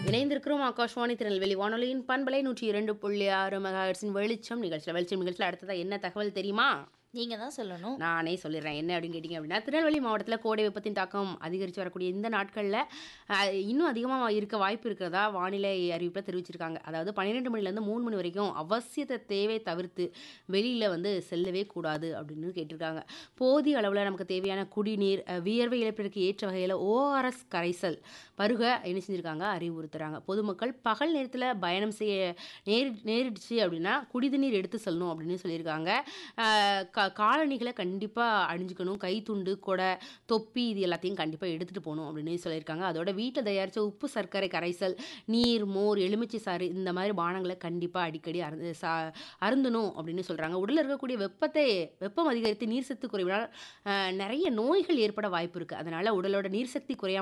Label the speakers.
Speaker 1: இணைந்திருக்கிறோம் ஆகாஷ்வாணி திருநெல்வேலி வானொலியின் பண்பலை நூற்றி இரண்டு புள்ளி ஆறு மெகாஹெட்ஸின் வெளிச்சம் நிகழ்ச்சியில் வெளிச்சம் நிகழ்ச்சியில் அடுத்ததா என்ன தகவல் தெரியுமா
Speaker 2: நீங்க தான் சொல்லணும்
Speaker 1: நானே சொல்லிடுறேன் என்ன அப்படின்னு கேட்டிங்க அப்படின்னா திருநெல்வேலி மாவட்டத்தில் கோடை வெப்பத்தின் தாக்கம் அதிகரித்து வரக்கூடிய இந்த நாட்களில் அஹ், இன்னும் அதிகமாக இருக்க வாய்ப்பு இருக்கிறதா வானிலை அறிவிப்பில் தெரிவிச்சிருக்காங்க அதாவது பன்னிரெண்டு மணிலேருந்து மூணு மணி வரைக்கும் அவசியத்தை தேவை தவிர்த்து வெளியில் வந்து செல்லவே கூடாது அப்படின்னு கேட்டிருக்காங்க போதிய அளவில் நமக்கு தேவையான குடிநீர் அஹ், வியர்வை இழப்பிற்கு ஏற்ற வகையில் ஓஆர்எஸ் கரைசல் பருக என்ன செஞ்சுருக்காங்க அறிவுறுத்துறாங்க பொதுமக்கள் பகல் நேரத்தில் பயணம் செய்ய நேரி நேரிடுச்சு அப்படின்னா குடிதண்ணீர் எடுத்து செல்லணும் அப்படின்னு சொல்லியிருக்காங்க ஆஹ் கா காலணிகளை கண்டிப்பாக அணிஞ்சுக்கணும் கைத்துண்டு கொடை தொப்பி இது எல்லாத்தையும் கண்டிப்பாக எடுத்துகிட்டு போகணும் அப்படின்னு சொல்லியிருக்காங்க அதோட வீட்டில் தயாரித்த உப்பு சர்க்கரை கரைசல் நீர் மோர் எலுமிச்சை சாறு இந்த மாதிரி பானங்களை கண்டிப்பாக அடிக்கடி அருந்து சா அருந்தணும் அப்படின்னு சொல்கிறாங்க உடலில் இருக்கக்கூடிய வெப்பத்தை வெப்பம் அதிகரித்து நீர் சத்து குறைவினால் ஆஹ் நிறைய நோய்கள் ஏற்பட வாய்ப்பு இருக்குது அதனால் உடலோட நீர் சக்தி குறையாம